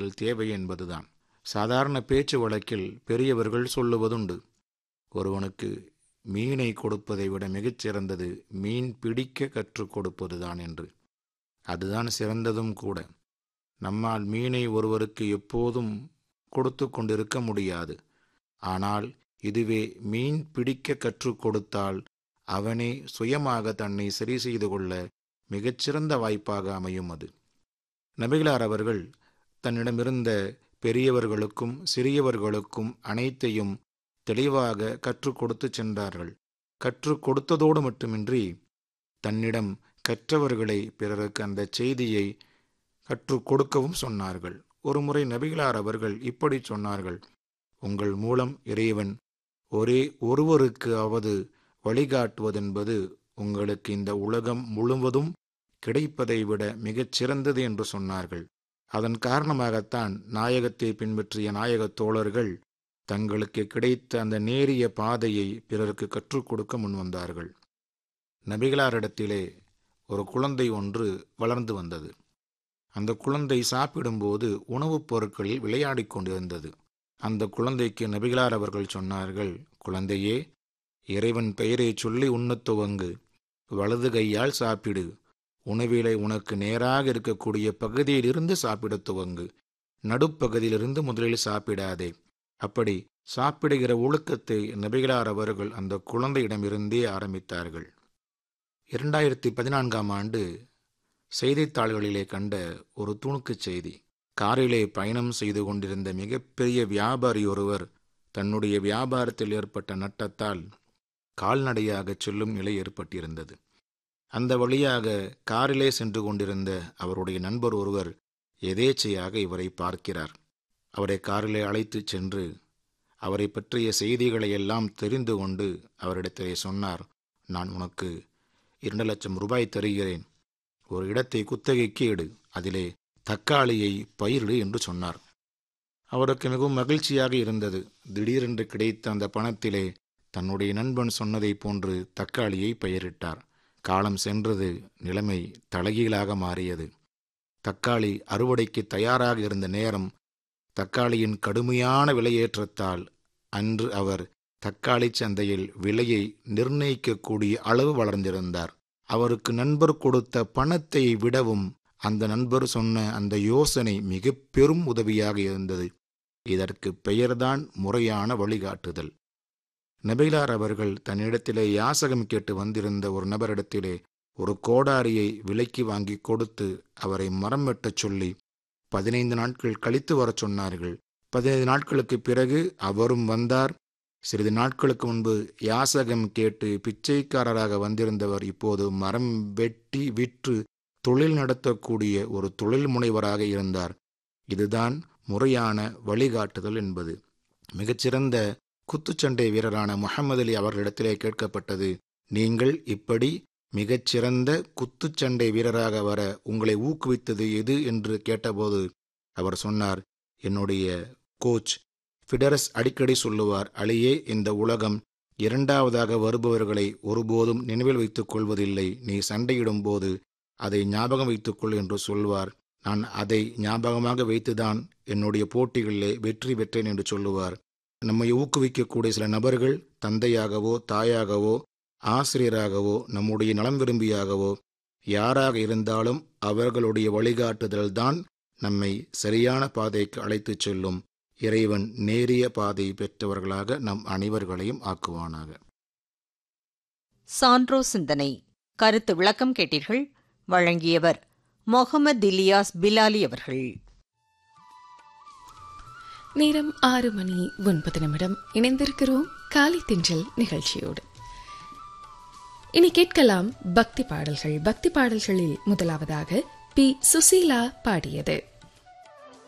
வழிகாட்டுதல் தேவை என்பதுதான் சாதாரண பேச்சு வழக்கில் பெரியவர்கள் சொல்லுவதுண்டு ஒருவனுக்கு மீனை கொடுப்பதை விட மிகச்சிறந்தது மீன் பிடிக்க கற்றுக் கொடுப்பதுதான் என்று அதுதான் சிறந்ததும் கூட நம்மால் மீனை ஒருவருக்கு எப்போதும் கொடுத்து கொண்டிருக்க முடியாது ஆனால் இதுவே மீன் பிடிக்க கற்றுக் கொடுத்தால் அவனே சுயமாக தன்னை சரி செய்து கொள்ள மிகச்சிறந்த வாய்ப்பாக அமையும் அது நபிகளார் அவர்கள் தன்னிடமிருந்த பெரியவர்களுக்கும் சிறியவர்களுக்கும் அனைத்தையும் தெளிவாக கற்றுக் கொடுத்து சென்றார்கள் கற்றுக் கொடுத்ததோடு மட்டுமின்றி தன்னிடம் கற்றவர்களை பிறருக்கு அந்த செய்தியை கற்றுக் கொடுக்கவும் சொன்னார்கள் ஒருமுறை நபிகளார் அவர்கள் இப்படி சொன்னார்கள் உங்கள் மூலம் இறைவன் ஒரே ஒருவருக்கு அவது வழிகாட்டுவதென்பது உங்களுக்கு இந்த உலகம் முழுவதும் கிடைப்பதை விட மிகச் சிறந்தது என்று சொன்னார்கள் அதன் காரணமாகத்தான் நாயகத்தை பின்பற்றிய நாயகத் தோழர்கள் தங்களுக்கு கிடைத்த அந்த நேரிய பாதையை பிறருக்கு கற்றுக் கொடுக்க முன்வந்தார்கள் நபிகளாரிடத்திலே ஒரு குழந்தை ஒன்று வளர்ந்து வந்தது அந்த குழந்தை சாப்பிடும்போது உணவுப் பொருட்களில் விளையாடிக் கொண்டிருந்தது அந்த குழந்தைக்கு நபிகளார் அவர்கள் சொன்னார்கள் குழந்தையே இறைவன் பெயரை சொல்லி உண்ணத் துவங்கு வலது கையால் சாப்பிடு உணவிலை உனக்கு நேராக இருக்கக்கூடிய பகுதியிலிருந்து சாப்பிடத் துவங்கு நடுப்பகுதியிலிருந்து முதலில் சாப்பிடாதே அப்படி சாப்பிடுகிற ஒழுக்கத்தை நபிகளார் அவர்கள் அந்த குழந்தையிடமிருந்தே ஆரம்பித்தார்கள் இரண்டாயிரத்தி பதினான்காம் ஆண்டு செய்தித்தாள்களிலே கண்ட ஒரு துணுக்குச் செய்தி காரிலே பயணம் செய்து கொண்டிருந்த மிகப்பெரிய வியாபாரி ஒருவர் தன்னுடைய வியாபாரத்தில் ஏற்பட்ட நட்டத்தால் கால்நடையாக செல்லும் நிலை ஏற்பட்டிருந்தது அந்த வழியாக காரிலே சென்று கொண்டிருந்த அவருடைய நண்பர் ஒருவர் எதேச்சையாக இவரை பார்க்கிறார் அவரை காரிலே அழைத்துச் சென்று அவரை பற்றிய செய்திகளை எல்லாம் தெரிந்து கொண்டு அவரிடத்திலே சொன்னார் நான் உனக்கு இரண்டு லட்சம் ரூபாய் தருகிறேன் ஒரு இடத்தை குத்தகைக்கு எடு அதிலே தக்காளியை பயிரிடு என்று சொன்னார் அவருக்கு மிகவும் மகிழ்ச்சியாக இருந்தது திடீரென்று கிடைத்த அந்த பணத்திலே தன்னுடைய நண்பன் சொன்னதைப் போன்று தக்காளியை பயிரிட்டார் காலம் சென்றது நிலைமை தலைகீழாக மாறியது தக்காளி அறுவடைக்கு தயாராக இருந்த நேரம் தக்காளியின் கடுமையான விலையேற்றத்தால் அன்று அவர் தக்காளி சந்தையில் விலையை நிர்ணயிக்கக்கூடிய அளவு வளர்ந்திருந்தார் அவருக்கு நண்பர் கொடுத்த பணத்தை விடவும் அந்த நண்பர் சொன்ன அந்த யோசனை மிக பெரும் உதவியாக இருந்தது இதற்கு பெயர்தான் முறையான வழிகாட்டுதல் நபிலார் அவர்கள் தன்னிடத்திலே யாசகம் கேட்டு வந்திருந்த ஒரு நபரிடத்திலே ஒரு கோடாரியை விலைக்கு வாங்கி கொடுத்து அவரை மரம் வெட்டச் சொல்லி பதினைந்து நாட்கள் கழித்து வரச் சொன்னார்கள் பதினைந்து நாட்களுக்கு பிறகு அவரும் வந்தார் சிறிது நாட்களுக்கு முன்பு யாசகம் கேட்டு பிச்சைக்காரராக வந்திருந்தவர் இப்போது மரம் வெட்டி விற்று தொழில் நடத்தக்கூடிய ஒரு தொழில் முனைவராக இருந்தார் இதுதான் முறையான வழிகாட்டுதல் என்பது மிகச்சிறந்த குத்துச்சண்டை வீரரான முகமது அலி அவர்களிடத்திலே கேட்கப்பட்டது நீங்கள் இப்படி மிகச்சிறந்த குத்துச்சண்டை வீரராக வர உங்களை ஊக்குவித்தது எது என்று கேட்டபோது அவர் சொன்னார் என்னுடைய கோச் ஃபிடரஸ் அடிக்கடி சொல்லுவார் அலியே இந்த உலகம் இரண்டாவதாக வருபவர்களை ஒருபோதும் நினைவில் வைத்துக் கொள்வதில்லை நீ சண்டையிடும் போது அதை ஞாபகம் வைத்துக்கொள் என்று சொல்வார் நான் அதை ஞாபகமாக வைத்துதான் என்னுடைய போட்டிகளிலே வெற்றி பெற்றேன் என்று சொல்லுவார் நம்மை ஊக்குவிக்கக்கூடிய சில நபர்கள் தந்தையாகவோ தாயாகவோ ஆசிரியராகவோ நம்முடைய நலம் விரும்பியாகவோ யாராக இருந்தாலும் அவர்களுடைய வழிகாட்டுதல்தான் நம்மை சரியான பாதைக்கு அழைத்துச் செல்லும் இறைவன் நேரிய பாதை பெற்றவர்களாக நம் அனைவர்களையும் ஆக்குவானாக சான்றோ சிந்தனை கருத்து விளக்கம் கேட்டீர்கள் வழங்கியவர் மொஹமது இலியாஸ் பிலாலி அவர்கள் நேரம் ஆறு மணி ஒன்பது நிமிடம் இணைந்திருக்கிறோம் காலை தின்றல் நிகழ்ச்சியோடு இனி கேட்கலாம் பக்தி பாடல்கள் பக்தி பாடல்களில் முதலாவதாக பி சுசீலா பாடியது